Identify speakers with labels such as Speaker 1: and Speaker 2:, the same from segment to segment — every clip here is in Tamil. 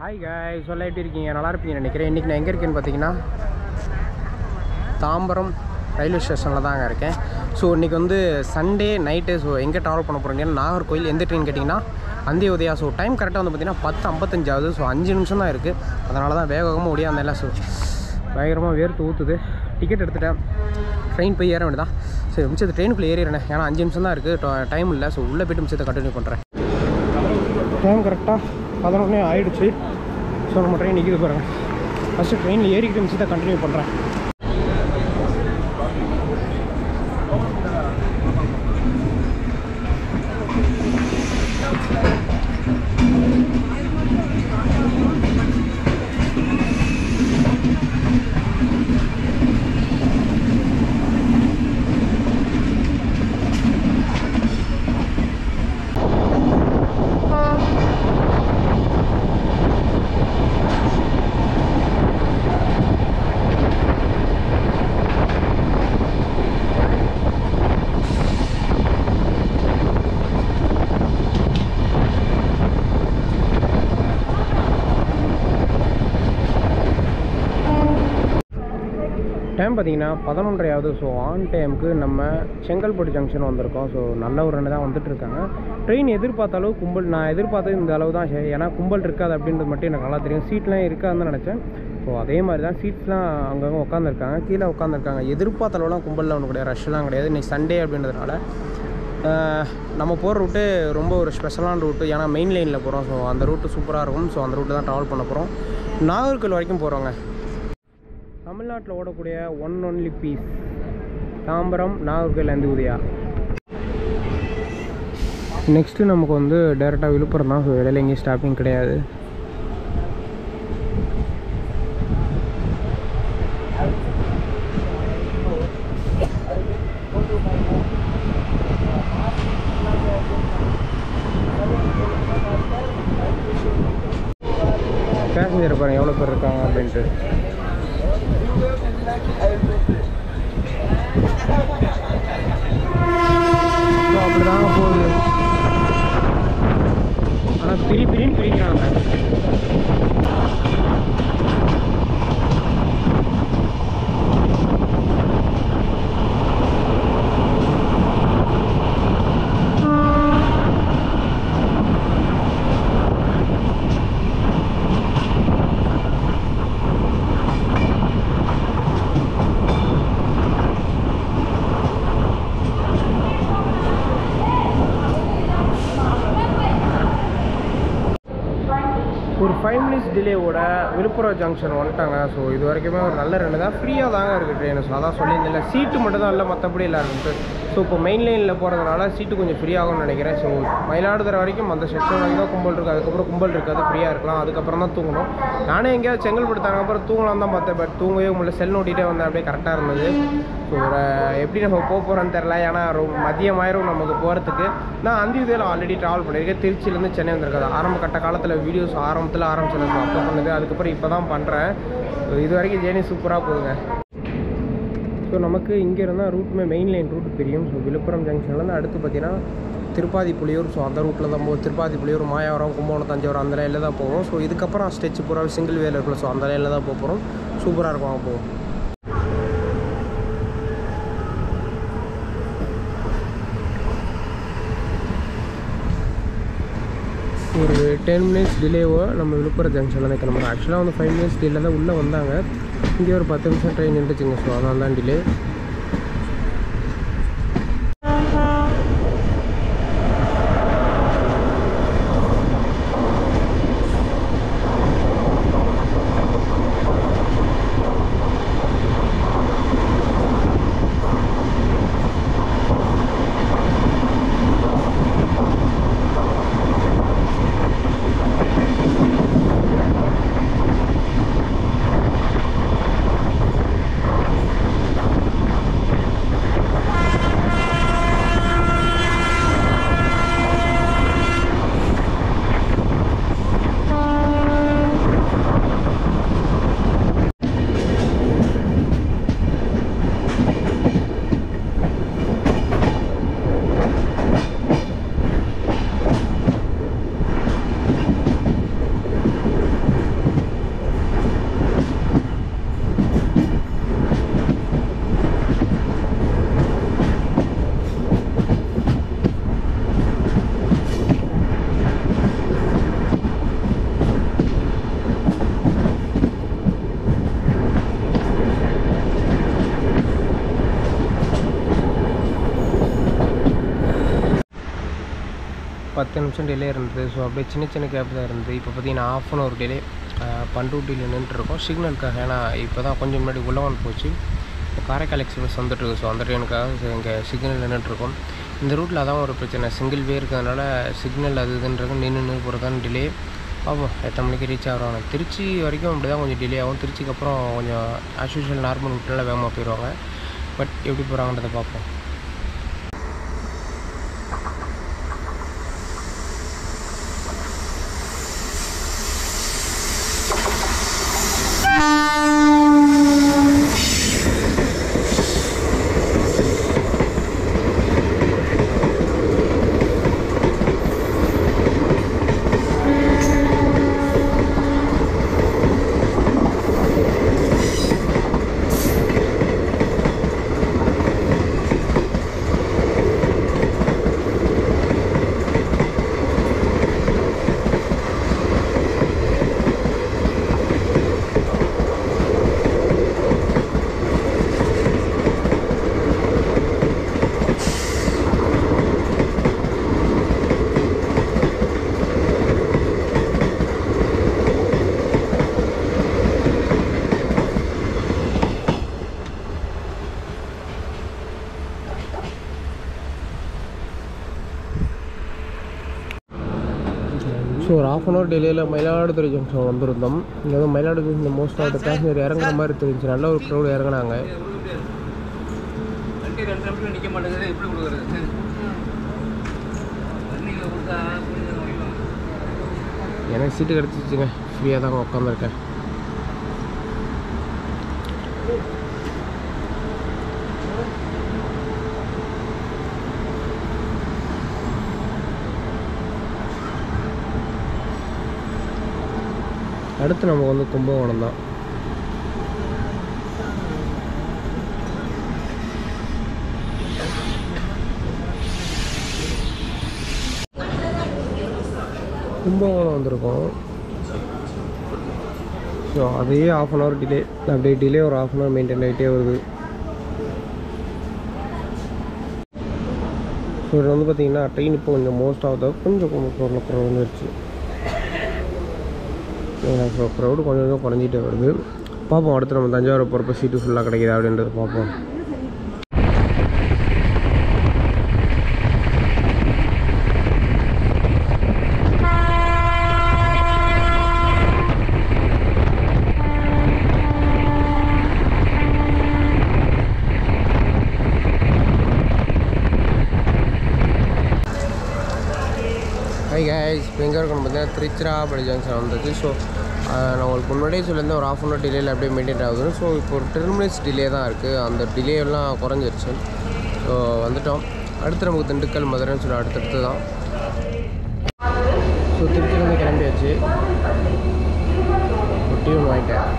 Speaker 1: ஹாய் காய் சொல்ல எப்படி இருக்கீங்க நல்லா இருப்பீங்கன்னு நினைக்கிறேன் இன்றைக்கி நான் எங்கே இருக்கேன்னு பார்த்தீங்கன்னா தாம்பரம் ரயில்வே ஸ்டேஷனில் தாங்க இருக்கேன் ஸோ இன்றைக்கி வந்து சண்டே நைட்டு ஸோ எங்கே ட்ராவல் பண்ண போகிறீங்கன்னா நாகர்கோயில் எந்த ட்ரெயின் கேட்டிங்கன்னா அந்திய உதயா ஸோ டைம் கரெக்டாக வந்து பார்த்தீங்கன்னா பத்து ஐம்பத்தஞ்சாவது ஸோ அஞ்சு நிமிஷம் தான் இருக்குது அதனால தான் வேக வேகமாக ஓடியாந்தேன்ல ஸோ பயங்கரமாக வேர்த்து ஊற்றுது டிக்கெட் எடுத்துட்டேன் ட்ரெயின் போய் ஏற வேண்டியதான் சரி மிச்சத்தை ட்ரெயினுக்குள்ளே ஏறிடுறேன் ஏன்னா அஞ்சு நிமிஷம் தான் இருக்குது டைம் இல்லை ஸோ உள்ளே போய்ட்டு மிச்சத்தை கண்டினியூ பண்ணுறேன் டைம் கரெக்டாக பதினொன்னே ஆயிடுச்சு ஸோ நம்ம ட்ரெயின் நிற்கிது பாருங்க ஃபஸ்ட்டு ட்ரெயினில் ஏறிக்கிட்டு மிச்சத்தை கண்டினியூ பண்ணுறேன் டைம் பார்த்தீங்கன்னா பதினொன்றையாவது ஸோ ஆன் டைமுக்கு நம்ம செங்கல்பட்டு ஜங்ஷன் வந்திருக்கோம் ஸோ நல்ல ஒரு ரெண்டு தான் வந்துட்டு இருக்காங்க ட்ரெயின் எதிர்பார்த்த அளவு கும்பல் நான் எதிர்பார்த்தது இந்த அளவு தான் சரி ஏன்னா கும்பல் இருக்காது அப்படின்றது மட்டும் எனக்கு நல்லா தெரியும் சீட்லாம் இருக்காதுன்னு தான் நினச்சேன் ஸோ அதே மாதிரி தான் சீட்ஸ்லாம் அங்கங்கே உட்காந்துருக்காங்க கீழே உட்காந்துருக்காங்க எதிர்பார்த்த அளவுலாம் கும்பலில் ஒன்றும் கிடையாது ரஷ்லாம் கிடையாது இன்னைக்கு சண்டே அப்படின்றதுனால ஆஹ், நம்ம போகிற ரூட்டு ரொம்ப ஒரு ஸ்பெஷலான ரூட்டு ஏன்னா மெயின் லைனில் போகிறோம் ஸோ அந்த ரூட்டு சூப்பராக இருக்கும் ஸோ அந்த ரூட்டு தான் ட்ராவல் பண்ண போகிறோம் நாகர்கோவில் வரைக்கும் போகிறோங்க தமிழ்நாட்டில் ஓடக்கூடிய one only piece Tambaram Nagercoil Antyodaya next நமக்கு வந்து டேரெக்டாக விழுப்புரம் தான் ஸோ இடையில எங்கேயும் ஸ்டாப்பிங் கிடையாது பேசஞ்சர் பாருங்க எவ்வளோ பேர் இருக்காங்க அப்படின்ட்டு ஸோ அப்படி தாங்க போகுது ஆனால் பிரி பிரின்னு பிரிக்கிறாங்க ஒரு ஃபைவ் மினிட்ஸ் டிலேவோட விழுப்புரம் ஜங்ஷன் வந்துட்டாங்க ஸோ இது வரைக்குமே ஒரு நல்ல ரெண்டு தான் ஃப்ரீயாக தாங்க இருக்குது ட்ரெயின் ஸோ அதான் சொல்லியிருந்தேன் சீட்டு மட்டும் தான் இல்லை மற்றபடி இல்லை இருக்குது ஸோ இப்போ மெயின் லைனில் போகிறதுனால சீட்டு கொஞ்சம் ஃப்ரீ ஆகும்னு நினைக்கிறேன் ஸோ மயிலாடுதுறை வரைக்கும் அந்த செக்ஷன் வரைக்கும் தான் கும்பல் இருக்குது அதுக்கப்புறம் கும்பல் இருக்காது ஃப்ரீயாக இருக்கலாம் அதுக்கப்புறம் தான் தூங்கணும் நானே எங்கேயாவது செங்கல்பட்டு தாங்க அப்புறம் தூங்கலாம் தான் பார்த்தேன் பட் தூங்கவே முடியல செல் நோட்டிகிட்டே வந்தேன் அப்படியே கரெக்டாக இருந்தது ஸோ ஒரு எப்படி நம்ம போக போகிறோன்னு தெரில ஏன்னா ரொம்ப மதியம் ஆயிரும் நமக்கு போகிறதுக்கு நான் அந்தியுதயில் ஆல்ரெடி ட்ராவல் பண்ணியிருக்கேன் திருச்சியிலேருந்து சென்னை வந்திருக்காது ஆரம்ப கட்ட காலத்தில் வீடியோஸ் ஆரம்பத்தில் ஆரம்பிச்சது ஸோ அப்போ பண்ணது அதுக்கப்புறம் இப்போ தான் பண்ணுறேன் இது வரைக்கும் ஜேர்னி சூப்பராக போகுதுங்க ஸோ நமக்கு இங்கே இருந்தால் ரூட்டுமே மெயின் லைன் ரூட் தெரியும் ஸோ விழுப்புரம் ஜங்ஷன்லேருந்து அடுத்து பார்த்தீங்கன்னா திருப்பாதி புலியூர் ஸோ அந்த ரூட்டில் தான் போகும் திருப்பாதி புலியூர் மாயாவரம் கும்பகோணம் தஞ்சாவூர் அந்த லைனில் தான் போவோம் ஸோ இதுக்கப்புறம் ஸ்டெச் பூரா சிங்கிள் வேல இருக்குல்ல ஸோ அந்த லைனில் தான் போக போகிறோம் சூப்பராக இருக்கும் அங்கே போவோம் ஒரு டென் மினிட்ஸ் டிலேவோ நம்ம விழுப்புரம் ஜங்ஷனில் தான் கிளம்புறோம் ஆக்சுவலாக வந்து ஃபைவ் மினிட்ஸ் டிலே தான் உள்ளே வந்தாங்க இங்கே ஒரு பத்து நிமிஷம் ட்ரெயின் நின்றுச்சுங்க ஸோ அதனால தான் டிலே பத்து நிமிஷம் டிலே இருந்தது ஸோ அப்படியே சின்ன சின்ன கேப் தான் இருந்தது இப்போ பார்த்தீங்கன்னா ஆஃப் அன் ஒரு டிலே பண்ருட்டியில் நின்றுருக்கோம் சிக்னலுக்காக ஏன்னா இப்போ தான் கொஞ்சம் முன்னாடி உள்ளவன் போச்சு இப்போ காரைக்கால் எக்ஸ்பிரஸ் வந்துட்டுருக்கு ஸோ அந்த ட்ரெயினுக்காக இங்கே சிக்னல் நின்றுட்டுருக்கோம் இந்த ரூட்டில் அதான் ஒரு பிரச்சனை சிங்கிள் வே இருக்கிறதுனால சிக்னல் அது இதுன்றது நின்று நின்று போகிறதான டிலே பார்ப்போம் எத்தனை மணிக்கு ரீச் ஆகிறோம் திருச்சி வரைக்கும் அப்படி தான் கொஞ்சம் டிலே ஆகும் திருச்சிக்கு அப்புறம் கொஞ்சம் ஆஸ்யூஷுவல் நார்மல் ரூட்டில் வேகமாக போயிடுவாங்க பட் எப்படி போகிறாங்கன்றதை பார்ப்போம் ஸோ ஒரு ஆஃப் அன் ஹவர் டிலேயில் மயிலாடுதுறை ஜங்ஷன் வந்திருந்தோம் இங்கே வந்து மயிலாடுதுறை இந்த மோஸ்ட் ஆஃப் த பேசஞ்சர் இறங்குற மாதிரி தெரிஞ்சு நல்ல ஒரு க்ரௌடு இறங்குனாங்க
Speaker 2: வண்டி ரெண்டு நிமிஷம் நிற்க மாட்டேங்குது எப்படி கொடுக்குறது வண்டியில் கொடுத்தா கொஞ்சம் வைக்கலாம்.
Speaker 1: எனக்கு சீட்டு கிடச்சிச்சுங்க ஃப்ரீயாக தாங்க உட்காந்துருக்கேன் அடுத்து நமக்கு வந்து கும்பகோணம் தான் கும்பகோணம் வந்திருக்கோம் ஸோ அதே ஆஃப் அன் ஹவர் டிலே அப்படியே டிலே ஒரு ஆஃப் அன் ஹவர் மெயின்டைன் ஆகிட்டே வருது ஸோ இது வந்து பார்த்தீங்கன்னா ட்ரெயின் இப்போ கொஞ்சம் மோஸ்ட் ஆகுது கொஞ்சம் கொஞ்சம் க்ரௌட் வந்துருச்சு ஸோ க்ரௌடு கொஞ்சம் கொஞ்சம் குறைஞ்சிட்டே வருது பார்ப்போம் அடுத்து நம்ம தஞ்சாவூர் போகிறப்ப சீட்டு ஃபுல்லாக கிடைக்குதா அப்படின்றத பார்ப்போம் ஹை guys இப்போ எங்கே இருக்கணும் பார்த்தீங்கன்னா திருச்சிராப்பள்ளி ஜங்ஷன் வந்துச்சு ஸோ நான் உங்களுக்கு முன்னாடியே சொல்லியிருந்தேன் ஒரு ஆஃப் அன் ஹவர் டிலேயில் அப்படியே மெயின்டைன் ஆகுதுன்னு ஸோ இப்போ ஒரு டென் மினிட்ஸ் டிலே தான் இருக்குது அந்த டிலே எல்லாம் குறைஞ்சிருச்சு ஸோ வந்துட்டோம் அடுத்து நமக்கு திண்டுக்கல் மதுரைன்னு சொல்லி அடுத்தடுத்து தான் ஸோ திருச்சியிலேருந்து கிளம்பியாச்சு ஒட்டி ஒன்று வாங்கிட்டேன்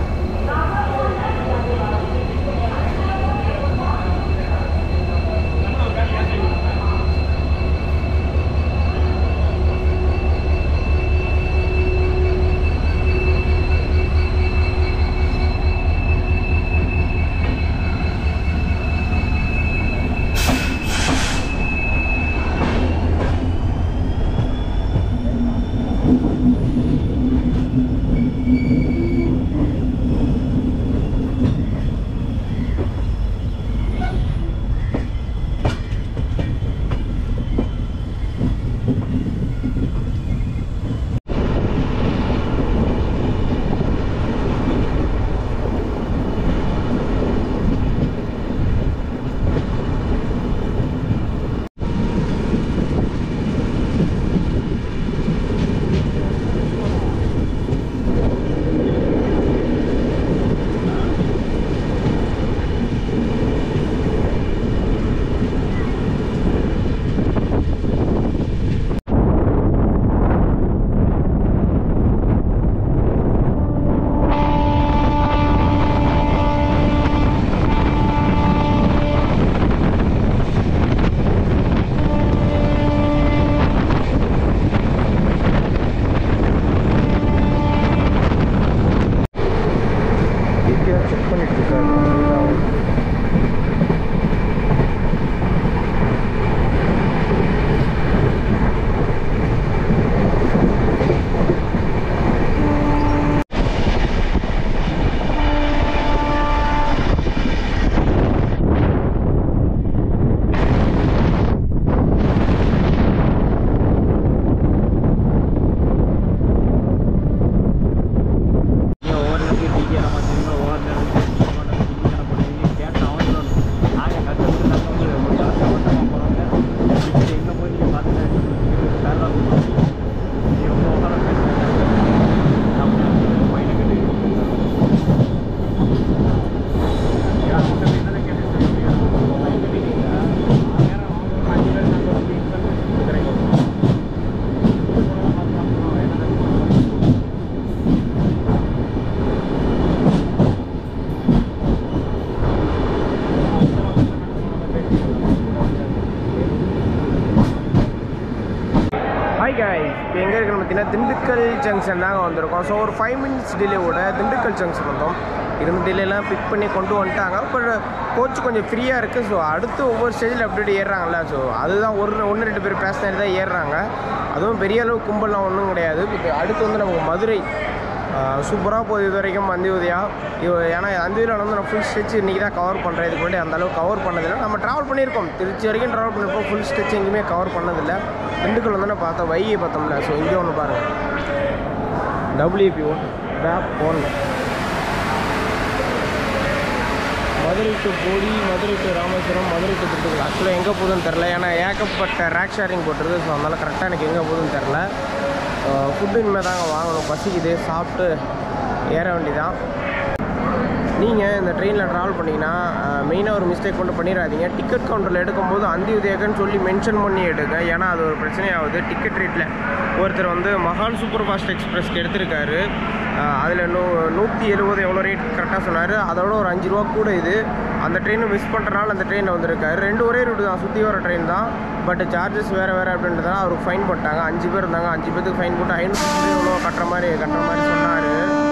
Speaker 1: இப்போ எங்கே இருக்குன்னு பார்த்தீங்கன்னா திண்டுக்கல் ஜங்ஷன் தாங்க வந்திருக்கோம் ஸோ ஒரு ஃபைவ் மினிட்ஸ் டிலேவோட திண்டுக்கல் ஜங்ஷன் வந்தோம் இருந்த டிலேலாம் பிக் பண்ணி கொண்டு வந்துட்டாங்க பட் கோச் கொஞ்சம் ஃப்ரீயாக இருக்குது ஸோ அடுத்து ஒவ்வொரு ஸ்டேஜில் அப்படி ஏறுறாங்கல்ல ஸோ அதுதான் ஒரு ஒன்று ரெண்டு பேர் பேசினது தான் ஏறுறாங்க அதுவும் பெரிய அளவு கும்பல்லாம் ஒன்றும் கிடையாது இப்போ அடுத்து வந்து நமக்கு மதுரை சூப்பராக போகுது இது வரைக்கும் அந்தியோதயா இவ ஏன்னா அந்தியோதியில் வந்து நான் ஃபுல் ஸ்டெச் இன்றைக்கி தான் கவர் பண்ணுறேன் இதுக்கு முன்னாடி அந்த அளவுக்கு கவர் பண்ணதில்லை நம்ம ட்ராவல் பண்ணியிருக்கோம் திருச்சி வரைக்கும் ட்ராவல் பண்ணியிருப்போம் ஃபுல் ஸ்டெச் எங்கேயுமே கவர் பண்ணதில்லை திண்டுக்கல் வந்து நான் பார்த்தோம் வைகை பார்த்தோம்ல ஸோ இங்கே ஒன்று பாருங்கள் டபிள்யூபி ஒன் பேப் one Madurai to Bodi Madurai to Rameswaram Madurai to Dindigul ஆக்சுவலாக எங்கே போகுதுன்னு தெரில ஏன்னா ஏகப்பட்ட ரேக் ஷேரிங் போட்டுருது ஸோ அதனால் கரெக்டாக எனக்கு எங்கே போகுதுன்னு தெரில ஃபுட்டு இனிமேல் தாங்க வாங்கணும் பசிக்குது சாப்பிட்டு ஏற வேண்டியதான் நீங்கள் இந்த ட்ரெயினில் ட்ராவல் பண்ணிங்கன்னா மெயினாக ஒரு மிஸ்டேக் கொண்டு பண்ணிடாதீங்க டிக்கெட் கவுண்டரில் எடுக்கும்போது அந்தி உதயகன்னு சொல்லி மென்ஷன் பண்ணி எடுங்க ஏன்னா அது ஒரு பிரச்சனையாகுது டிக்கெட் ரேட்டில் ஒருத்தர் வந்து மகால் சூப்பர் ஃபாஸ்ட் எக்ஸ்பிரஸ்க்கு எடுத்திருக்காரு அதில் நூ நூற்றி எழுபது எவ்வளோ ரேட் கரெக்டாக சொன்னார் அதோட ஒரு அஞ்சு ரூபா கூட இது அந்த ட்ரெயினை மிஸ் பண்ணுறனால அந்த ட்ரெயினில் வந்திருக்காரு ரெண்டு ஒரே ரூட்டு தான் சுற்றி வர ட்ரெயின் தான் பட் சார்ஜஸ் வேறு வேறு அப்படின்றதால அவருக்கு ஃபைன் போட்டாங்க அஞ்சு பேர் இருந்தாங்க அஞ்சு பேருக்கு ஃபைன் போட்டு ஐநூறு எவ்வளோ கட்டுற மாதிரி கட்டுற மாதிரி சொன்னார்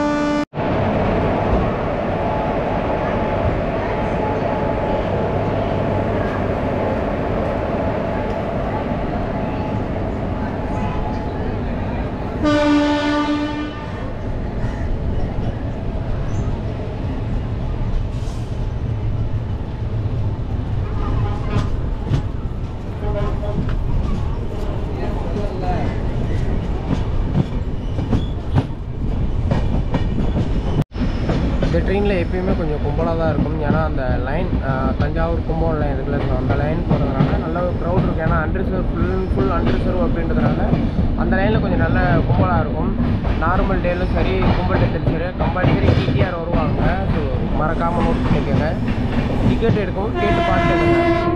Speaker 1: இந்த ட்ரெயினில் எப்பயுமே கொஞ்சம் கும்பலாக தான் இருக்கும் ஏன்னா அந்த லைன் தஞ்சாவூர் கும்பகோணம் லைன் இருக்குல்ல ஸோ அந்த லைன் போகிறதுனால நல்ல ஒரு க்ரௌட் இருக்கும் ஏன்னா அன்ரிசர்வ் ஃபுல் ஃபுல் அன்ரிசர்வ் அப்படின்றதுனால அந்த லைனில் கொஞ்சம் நல்ல கும்பலாக இருக்கும் நார்மல் டேலும் சரி கும்பல் டேலும் சரி கம்பல்சரி டிடிஆர் வருவாங்க ஸோ மறக்காமல் நோட் பண்ணிக்கோங்க டிக்கெட் எடுக்கவும் கேட்டு பார்த்துக்கோங்க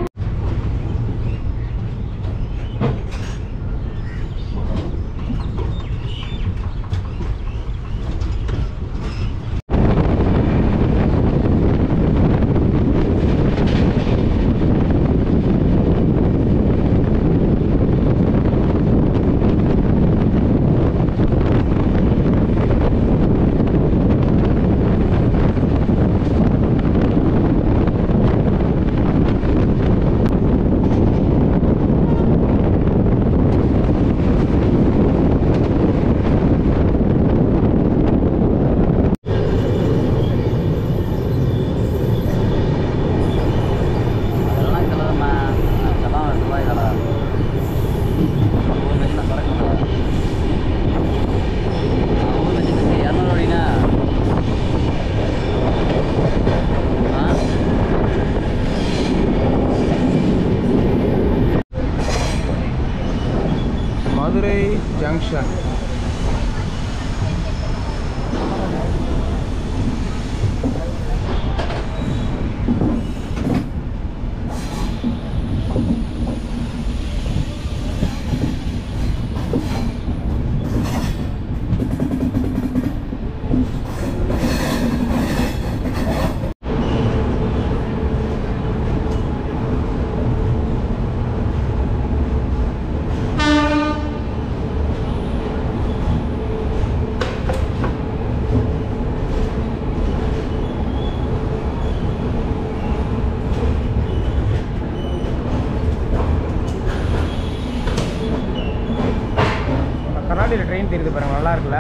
Speaker 3: அதெல்லாம் கலரம்மா அதெல்லாம் ரூபாய் கலர் என்ன பறக்கும் அவங்க வச்சுட்டு இரநூறு அப்படின்னா ஆ
Speaker 1: மதுரை ஜங்ஷன் கர்நாடகில் ட்ரெயின் தெரியுது பாருங்க நல்லா இருக்குல்ல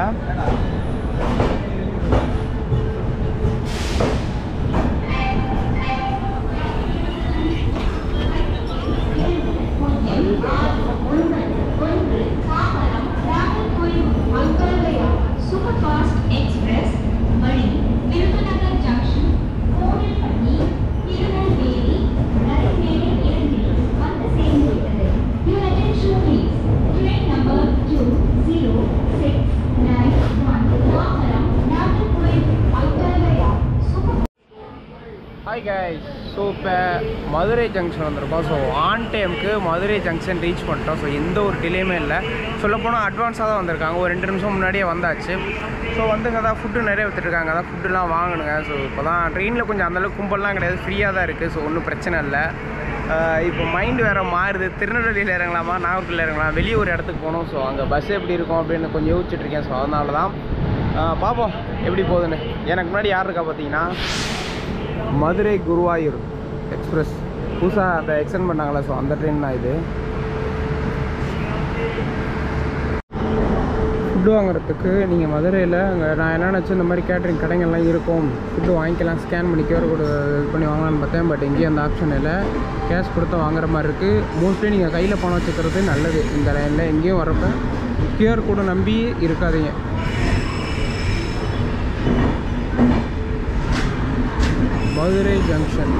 Speaker 4: சூப்பர் ஃபாஸ்ட் எக்ஸ்பிரஸ் வழி விருதுநகர் ஜங்ஷன் கோவில்பட்டி திருநெல்வேலி நரிமேலி இரண்டில் வந்து சேர்ந்துவிட்டது Your attention please. Train number 2069
Speaker 1: so இப்போ மதுரை ஜங்ஷன் வந்திருக்கோம் ஸோ ஆன் டைமுக்கு மதுரை ஜங்ஷன் ரீச் பண்ணிட்டோம் ஸோ எந்த ஒரு டிலேயுமே இல்லை சொல்லப்போனால் அட்வான்ஸாக தான் வந்திருக்காங்க ஒரு ரெண்டு நிமிஷம் முன்னாடியே வந்தாச்சு ஸோ வந்துங்க தான் ஃபுட்டு நிறைய விற்றுருக்காங்க அதான் ஃபுட்டுலாம் வாங்கணுங்க ஸோ இப்போ தான் ட்ரெயினில் கொஞ்சம் அந்தளவுக்கு கும்பல்லாம் கிடையாது ஃப்ரீயாக தான் இருக்குது ஸோ ஒன்றும் பிரச்சனை இல்லை ஆஹ் இப்போ மைண்டு வேறு மாறுது திருநெல்வேலியில் இறங்கலாமா நாகர்கோவில் இறங்கலாம் வெளியே ஒரு இடத்துக்கு போகணும் ஸோ அங்கே பஸ் எப்படி இருக்கும் அப்படின்னு கொஞ்சம் யோசிச்சுட்டு இருக்கேன் ஸோ அதனால தான் ஆஹ் பார்ப்போம் எப்படி போகுதுன்னு எனக்கு முன்னாடி யார் இருக்கா பார்த்தீங்கன்னா மதுரை குருவாயூர் எக்ஸ்பிரஸ் புதுசாக அந்த எக்ஸ்டெண்ட் பண்ணாங்களே ஸோ அந்த ட்ரெயின் தான் இது ஃபுட்டு வாங்குறதுக்கு நீங்கள் மதுரையில் அங்கே நான் என்ன நினச்சேன் இந்த மாதிரி கேட்ரிங் கடைங்கள்லாம் இருக்கும் ஃபுட்டு வாங்கிக்கலாம் ஸ்கேன் பண்ணி QR கோடு இது பண்ணி வாங்கலாம்னு பார்த்தேன் பட் எங்கேயும் அந்த ஆப்ஷன் இல்லை கேஷ் கொடுத்து வாங்குற மாதிரி இருக்குது மோஸ்ட்லி நீங்கள் கையில் பணம் வச்சுக்கிறது நல்லது இந்த லைனில் எங்கேயும் வரப்போ QR கோடு நம்பி இருக்காதீங்க மதுரை ஜங்ஷன்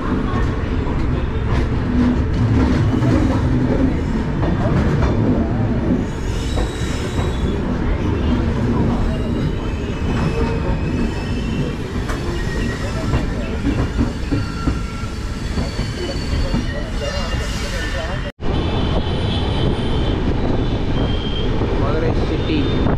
Speaker 1: மதுரை சிட்டி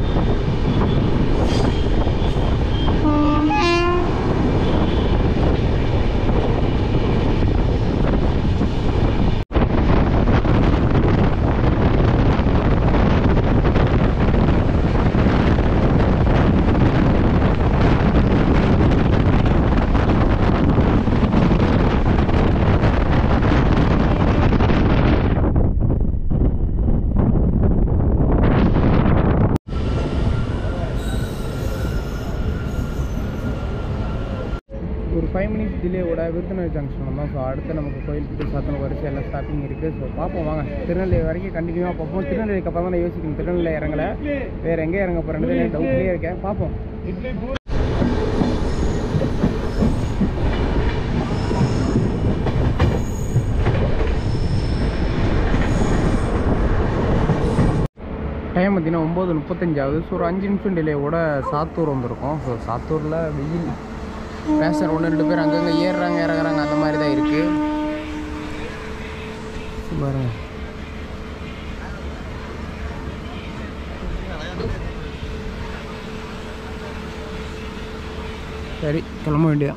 Speaker 1: ஒரு ஃபைவ் மினிட்ஸ் டிலேவோட விருதுநகர் ஜங்ஷன் தான் ஸோ அடுத்து நமக்கு கோயில்பட்டி சாத்தன வரிசை எல்லாம் ஸ்டாப்பிங் இருக்குது ஸோ பார்ப்போம் வாங்க திருநெல்வேலி வரைக்கும் கண்டினியூவாக பார்ப்போம் திருநெல்வேலிக்கு அப்புறம் தான் நான் யோசிக்கணும் திருநெல்வேலி இறங்கலை வேறு எங்கே இறங்க போகிறேன்னு டவுட்லேயே இருக்கேன் பார்ப்போம் டைம் பார்த்தீங்கன்னா ஒம்பது முப்பத்தஞ்சாவது ஸோ ஒரு அஞ்சு நிமிஷம் டிலேவோட சாத்தூர் வந்திருக்கோம் ஸோ சாத்தூரில் வெயில் பேசர் ஒன்று ரெண்டு பேர் அங்கங்கே ஏறுறாங்க இறங்குறாங்க அந்த மாதிரி தான் இருக்குது பாருங்க சரி கிளம்ப வேண்டியதான்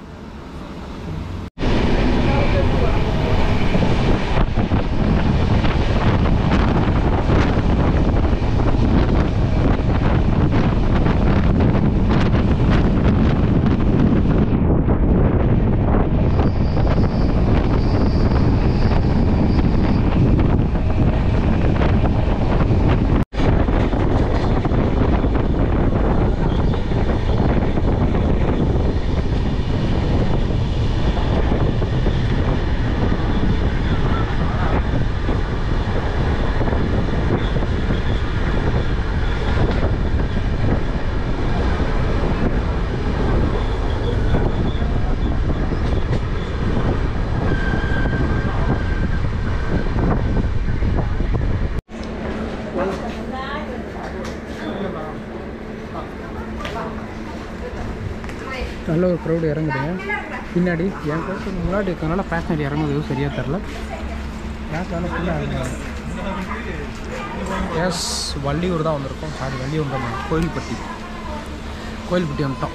Speaker 1: நல்ல ஒரு க்ரௌடு இறங்குதுங்க பின்னாடி என் க்ரௌடு முன்னாடி இருக்கனால பேசஞ்சர் இறங்குது எதுவும் சரியாக தெரில பேசனால ஃபுல்லாக இறங்குறாங்க எஸ் வள்ளியூர் தான் வந்திருக்கோம் சாரி வள்ளியூர் தான் கோயில்பட்டி கோயில்பட்டி வந்துட்டோம்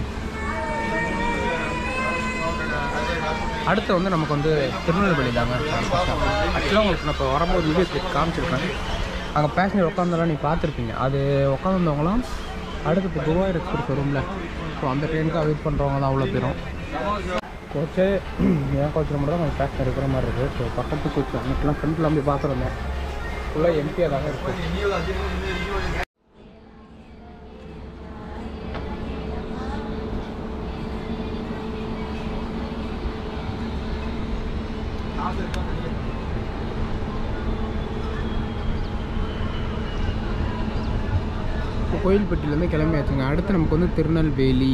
Speaker 1: அடுத்து வந்து நமக்கு வந்து திருநெல்வேலி தாங்க ஆக்சுவலாக உங்களுக்கு நான் இப்போ வரும்போது வீடியோ கிளிப் காமிச்சிருப்பேன் அங்கே பேசஞ்சர் உட்காந்தெல்லாம் நீ பார்த்துருப்பீங்க அது உட்காந்துருந்தவங்களாம் அடுத்து இப்போ குருவாயூர் எக்ஸ்பிரஸ் வரும்ல ஸோ அந்த ட்ரெயினுக்கு வெயிட் பண்ணுறவங்க தான் அவ்வளோ பேரும் கோச்சு என் கோச்சில் மட்டும் தான் கொஞ்சம் பேசஞ்சர் இருக்கிற மாதிரி இருக்குது ஸோ பக்கத்து கோச்சு அன்றைக்கெலாம் ஃப்ரெண்ட்லாம் போய் பார்த்துருந்தேன் ஃபுல்லாக எம்டியாக தாங்க இருக்குது இப்போ கோயில்பட்டியிலேருந்து கிளம்பியாச்சுங்க அடுத்து நமக்கு வந்து திருநெல்வேலி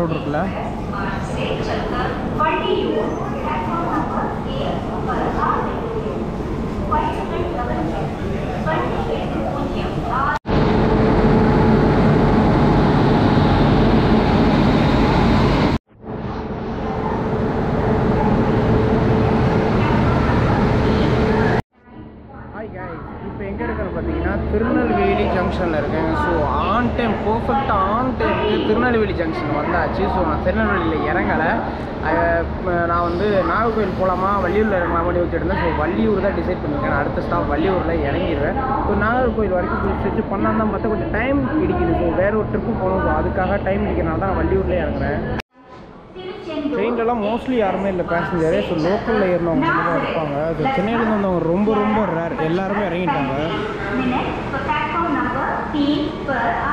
Speaker 1: ரோடு இருக்குல்ல
Speaker 4: से चलकर वंडियूर प्लेटफॉर्म नंबर एक पर आ रही है वाइट प्लेट नगर में वंडी पूज्यम आ
Speaker 1: ஹாய் guys இப்போ எங்கே இருக்கிறது பார்த்தீங்கன்னா திருநெல்வேலி ஜங்ஷனில் இருக்கேன் ஸோ ஆன் டைம் பர்ஃபெக்டாக ஆன் டைமுக்கு திருநெல்வேலி ஜங்ஷன் வந்தாச்சு ஸோ நான் திருநெல்வேலியில் இறங்கலை அஹ் இப்ப நான் வந்து நாகர்கோவில் போகலாமா வள்ளியூரில் இறங்கலாமா யோசிச்சுட்டு இருந்தேன் ஸோ வள்ளியூர் தான் டிசைட் பண்ணியிருக்கேன் நான் அடுத்த ஸ்டாப் வள்ளியூரில் இறங்கிடுவேன் ஸோ நாகர்கோவில் வரைக்கும் கொஞ்சம் ஸ்ட்ரெச் பண்ணலாம் தான் பார்த்தா கொஞ்சம் டைம் இடிக்குது ஸோ வேற ஒரு ட்ரிப்பு போகணும் ஸோ அதுக்காக டைம் இடிக்கிறனால தான் நான் வள்ளியூர்லேயே இறங்குறேன் ட்ரெயின்லலாம் மோஸ்ட்லி யாருமே இல்லை பேசஞ்சரே ஸோ லோக்கலில் ஏறினவங்க மட்டும் தான் இருப்பாங்க ஸோ சென்னையிலேருந்து வந்தவங்க ரொம்ப ரொம்ப ரேர் எல்லாருமே இறங்கிட்டாங்க
Speaker 4: मिनट प्लेटफॉर्म नंबर तीन पर आ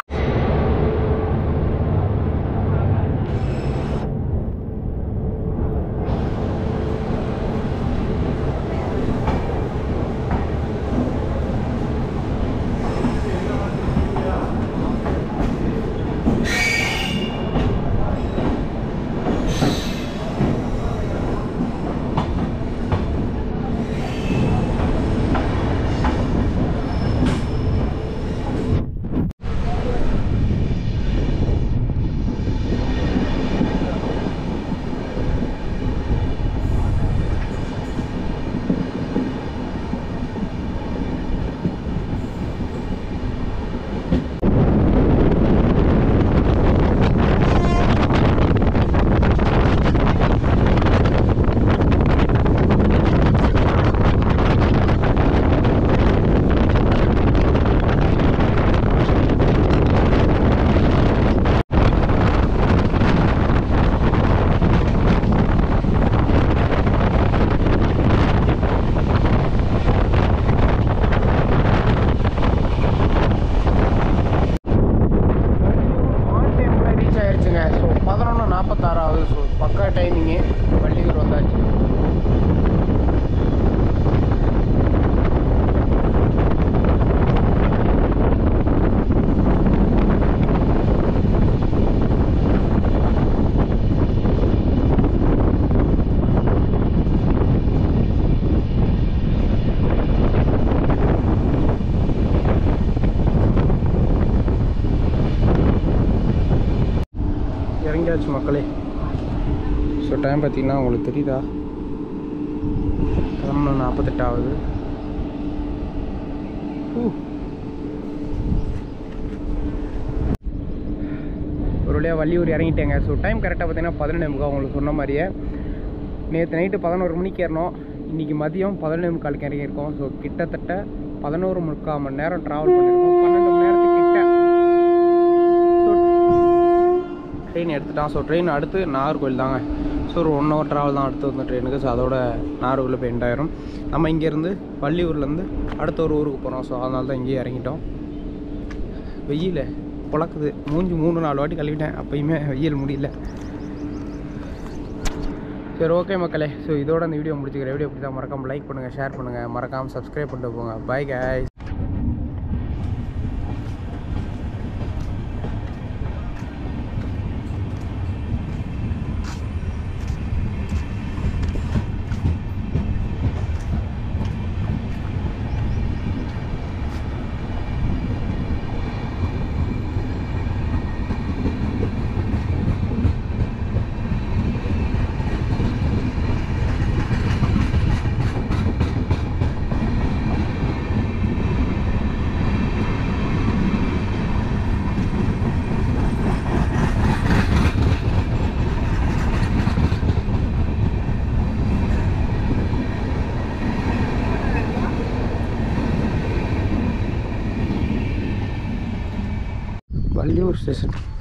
Speaker 1: ஆன் டைமில் ரீச் ஆயிருச்சுங்க ஸோ பதினொன்று நாற்பத்தாறாவது ஸோ பக்கா டைமிங்கு வள்ளியூர் வந்தாச்சு இறங்கியாச்சு மக்களே ஸோ டைம் பார்த்தீங்கன்னா உங்களுக்கு தெரியுதா பதினொன்று நாற்பத்தெட்டாவது ஒரு வழியாக வள்ளியூர் இறங்கிட்டேங்க ஸோ டைம் கரெக்டாக பார்த்தீங்கன்னா பதினொன்று முக்கால் உங்களுக்கு சொன்ன மாதிரியே நேற்று நைட்டு பதினோரு மணிக்கு ஏறினோம் இன்றைக்கி மதியம் பதினொன்று முக்காலுக்கு இறங்கியிருக்கோம் ஸோ கிட்டத்தட்ட பதினோரு முக்கால் மணி நேரம் ட்ராவல் பண்ணியிருக்கோம் பன்னெண்டு மணி நேரத்துக்கு கிட்ட ஸோ ட்ரெயின் எடுத்துட்டான் ஸோ ட்ரெயின் அடுத்து நாகர்கோவில் தாங்க ஸோ ஒரு ஒன் ஹவர் ட்ராவல் தான் அடுத்து வந்து ட்ரெயினுக்கு ஸோ அதோட நாகர்கோவில் இப்போ end ஆயிரும் நம்ம இங்கேருந்து வள்ளியூர்லேருந்து அடுத்த ஒரு ஊருக்கு போகிறோம் ஸோ அதனால தான் இங்கேயே இறங்கிட்டோம் வெயில் பொழக்குது மூஞ்சி மூணு நாலு வாட்டி கழுவிட்டேன் அப்பயுமே வெயில் முடியல சரி ஓகே மக்களே ஸோ இதோட இந்த வீடியோ முடிச்சுக்கிறேன் வீடியோ பிடிச்சா மறக்காமல் லைக் பண்ணுங்கள் ஷேர் பண்ணுங்கள் மறக்காமல் சப்ஸ்கிரைப் பண்ணிட்டு போங்க பை guys வள்ளியூர் ஸ்டேஷன்